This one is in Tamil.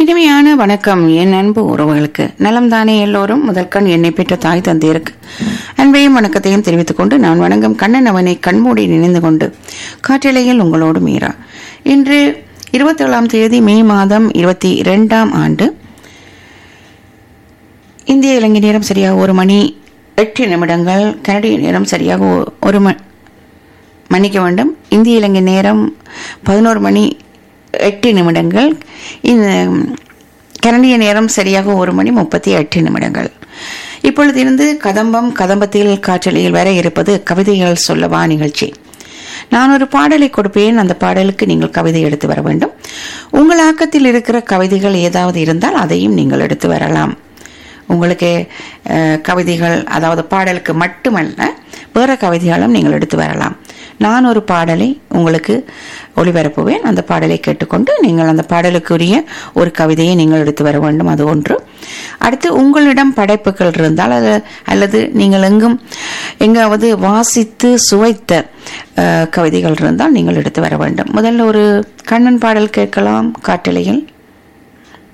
இனிமையான வணக்கம் என் அன்பு உறவுகளுக்கு நலம் தானே எல்லோரும் முதல் கண் என்னை பெற்ற தாய் தந்தையருக்கு அன்பையும் வணக்கத்தையும் தெரிவித்துக் கொண்டு நான் வணங்கும் கண்ணன் அவனை கண்மூடி நினைந்து கொண்டு காற்றிலையில் உங்களோடு மீரா இன்று இருபத்தேழாம் தேதி மே மாதம் இருபத்தி இரண்டாம் ஆண்டு இந்திய இலங்கை நேரம் சரியாக ஒரு மணி எட்டு நிமிடங்கள் கனடிய நேரம் சரியாக ஒ- ஒரு ம மன்னிக்க வேண்டும் இந்திய இலங்கை நேரம் பதினோரு மணி எட்டு நிமிடங்கள் இந்த கனடிய நேரம் சரியாக ஒரு மணி முப்பத்தி எட்டு நிமிடங்கள் இப்பொழுதிருந்து கதம்பம் கதம்பத்தில் காற்றலையில் வர இருப்பது கவிதைகள் சொல்லவா நிகழ்ச்சி நான் ஒரு பாடலை கொடுப்பேன் அந்த பாடலுக்கு நீங்கள் கவிதை எடுத்து வர வேண்டும் உங்கள் ஆக்கத்தில் இருக்கிற கவிதைகள் ஏதாவது இருந்தால் அதையும் நீங்கள் எடுத்து வரலாம் உங்களுக்கு அஹ், கவிதைகள் அதாவது பாடலுக்கு மட்டுமல்ல வேற கவிதைகளும் நீங்கள் எடுத்து வரலாம் நான் ஒரு பாடலை உங்களுக்கு ஒளிபரப்புவேன் அந்த பாடலை கேட்டுக்கொண்டு நீங்கள் அந்த பாடலுக்குரிய ஒரு கவிதையை நீங்கள் எடுத்து வர வேண்டும் அது ஒன்று அடுத்து உங்களிடம் படைப்புகள் இருந்தால் அது அல்லது நீங்கள் எங்கும் எங்காவது வாசித்து சுவைத்த அஹ், கவிதைகள் இருந்தால் நீங்கள் எடுத்து வர வேண்டும் முதல்ல ஒரு கண்ணன் பாடல் கேட்கலாம் காட்டலையில்